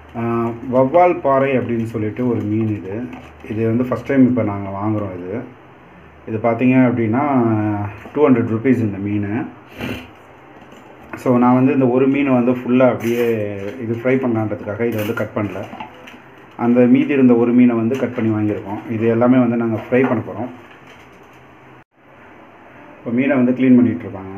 ஆஹ், வவ்வால் பாறை அப்படின்னு சொல்லிட்டு ஒரு மீன் இது இது வந்து ஃபஸ்ட் டைம் இப்போ நாங்கள் வாங்குகிறோம் இது இது பார்த்தீங்க அப்படின்னா டூ ஹண்ட்ரட் ருபீஸ் இந்த மீன் ஸோ நான் வந்து இந்த ஒரு மீனை வந்து ஃபுல்லாக அப்படியே இது ஃப்ரை பண்ணலான்றதுக்காக இதை வந்து கட் பண்ணல அந்த மீதி இருந்த ஒரு மீனை வந்து கட் பண்ணி வாங்கியிருக்கோம் இது எல்லாமே வந்து நாங்கள் ஃப்ரை பண்ண போகிறோம் இப்போ மீனை வந்து க்ளீன் பண்ணிகிட்ருப்பாங்க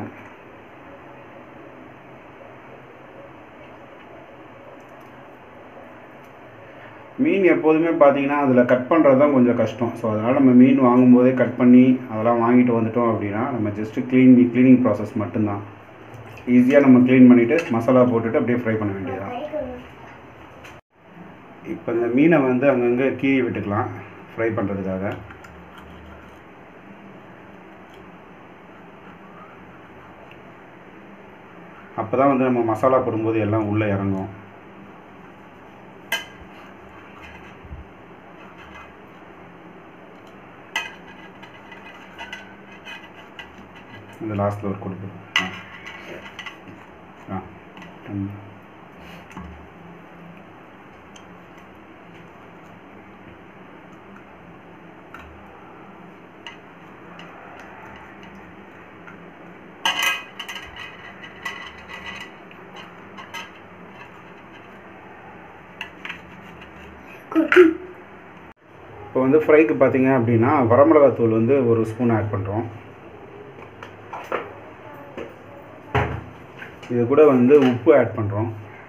மீன் எப்போதுமே பார்த்தீங்கன்னா அதில் கட் பண்ணுறது தான் கொஞ்சம் கஷ்டம் ஸோ அதனால் நம்ம மீன் வாங்கும்போதே கட் பண்ணி அதெல்லாம் வாங்கிட்டு வந்துட்டோம் அப்படின்னா நம்ம ஜஸ்ட்டு க்ளீன் க்ளீனிங் ப்ராசஸ் மட்டும்தான் ஈஸியாக நம்ம க்ளீன் பண்ணிவிட்டு மசாலா போட்டுட்டு அப்படியே ஃப்ரை பண்ண வேண்டியதுதான் இப்போ இந்த மீனை வந்து அங்கங்கே கீறி விட்டுக்கலாம் ஃப்ரை பண்ணுறதுக்காக அப்போ தான் வந்து நம்ம மசாலா போடும்போது எல்லாம் உள்ளே இறங்கும் இந்த லாஸ்ட்டில் ஒரு கொடுப்பு ஆ ஆ ம். இப்போ வந்து ஃப்ரைக்கு பார்த்தீங்க அப்படின்னா வரமிளகாத்தூள் வந்து ஒரு ஸ்பூன் ஆட் பண்ணுறோம் இது கூட வந்து உப்பு ஆட் பண்ணுறோம்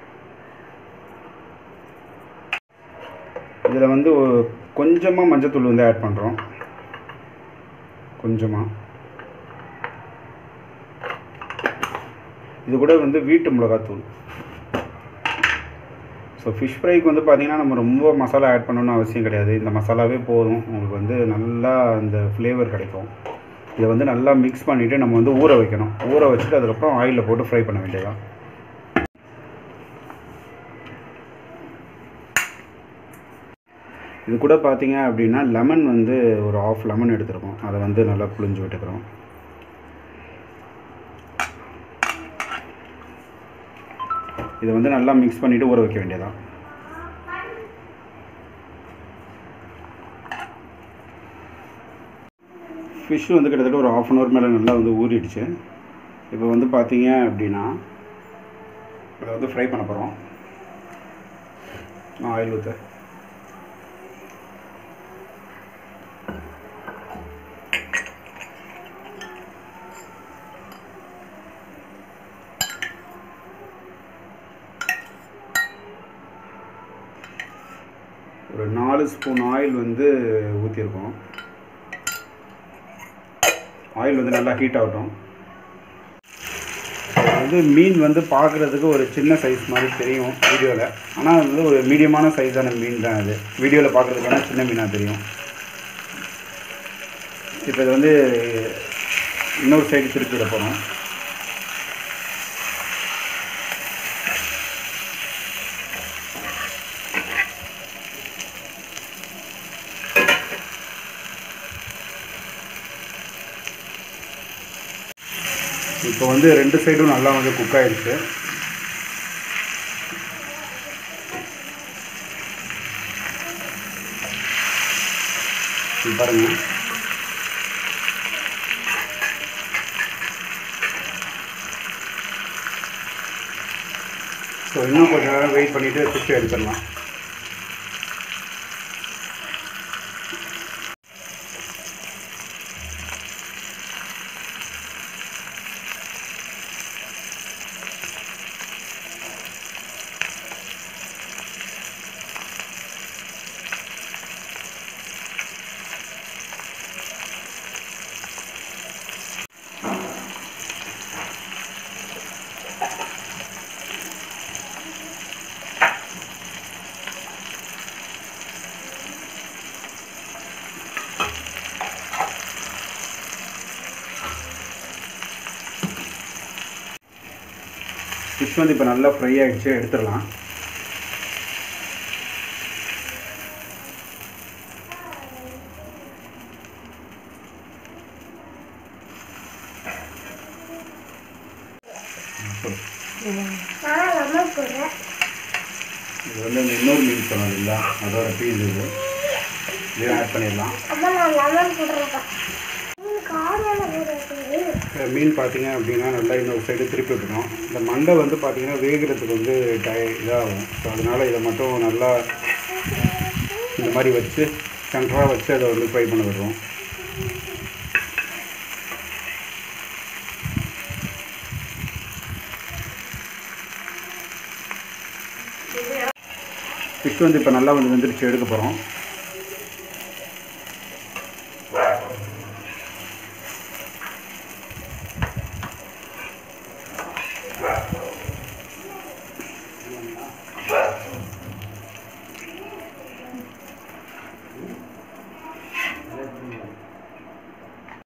இதில் வந்து ஒ- கொஞ்சமாக மஞ்சத்தூள் வந்து ஆட் பண்ணுறோம் கொஞ்சமாக இது கூட வந்து வீட்டு மிளகாத்தூள் ஸோ ஃபிஷ் ஃப்ரைக்கு வந்து பார்த்தீங்கன்னா நம்ம ரொம்ப மசாலா ஆட் பண்ணணும்னு அவசியம் கிடையாது இந்த மசாலாவே போதும் உங்களுக்கு வந்து நல்லா அந்த ஃப்ளேவர் கிடைக்கும் இதை வந்து நல்லா மிக்ஸ் பண்ணிவிட்டு நம்ம வந்து ஊற வைக்கணும் ஊற வச்சுட்டு அதுக்கப்புறம் ஆயிலில் போட்டு ஃப்ரை பண்ண வேண்டியதான் இது கூட பார்த்தீங்க அப்படின்னா லெமன் வந்து ஒரு ஆஃப் லெமன் எடுத்துருக்கோம் அதை வந்து நல்லா புழிஞ்சு விட்டுக்கிறோம் இதை வந்து நல்லா மிக்ஸ் பண்ணிவிட்டு ஊற வைக்க வேண்டியதான் ஃபிஷ் வந்து கிட்டத்தட்ட ஒரு ஆஃப் அன் ஹவர் மேலே நல்லா வந்து ஊறிடுச்சு இப்போ வந்து பார்த்தீங்க அப்படின்னா இதை வந்து ஃப்ரை பண்ண போகிறோம் ஆயில் ஊற்று ஒரு நாலு ஸ்பூன் ஆயில் வந்து ஊற்றிருக்கோம் ஆயில் வந்து நல்லா ஹீட் ஆகட்டும் வந்து மீன் வந்து பார்க்குறதுக்கு ஒரு சின்ன சைஸ் மாதிரி தெரியும் வீடியோவில் ஆனால் அது வந்து ஒரு மீடியமான சைஸான மீன் தான் அது வீடியோவில் பார்க்குறதுக்கான சின்ன மீனாக தெரியும் இப்போ இது வந்து இன்னொரு சைடு திருப்பி விட போகிறோம் இப்போ வந்து ரெண்டு சைடும் நல்லா வந்து குக் ஆயிடுச்சு இது பாருங்க ஸோ இன்னும் கொஞ்ச நேரம் வெயிட் பண்ணிவிட்டு ஃபிஷ் எடுத்துடலாம் ஃபிஷ் வந்து இப்போ நல்லா ஃப்ரை ஆகிடுச்சு எடுத்துடலாம் நான் லெமன் போடுறேன் இது வந்து இந்த இன்னொரு மீன் சொன்னோம் இல்லைங்களா அதோட பீஸ் இது இதையும் ஆட் பண்ணிடலாம் அம்மா நான் லெமன் போடுறேன் மீன் காரம் போடுறது இந்த மீன் பார்த்தீங்க அப்படின்னா நல்லா இன்னொரு சைடு திருப்பி விடணும் இந்த மண்டை வந்து பார்த்தீங்கன்னா வேகிறதுக்கு வந்து டய இதாகும் ஸோ அதனால் இதை மட்டும் நல்லா இந்த மாதிரி வச்சு சென்டராக வச்சு அதை வந்து ஃப்ரை பண்ண விடுறோம் ஃபிஷ் வந்து இப்போ நல்லா வந்து வெந்துருச்சு எடுக்க போகிறோம்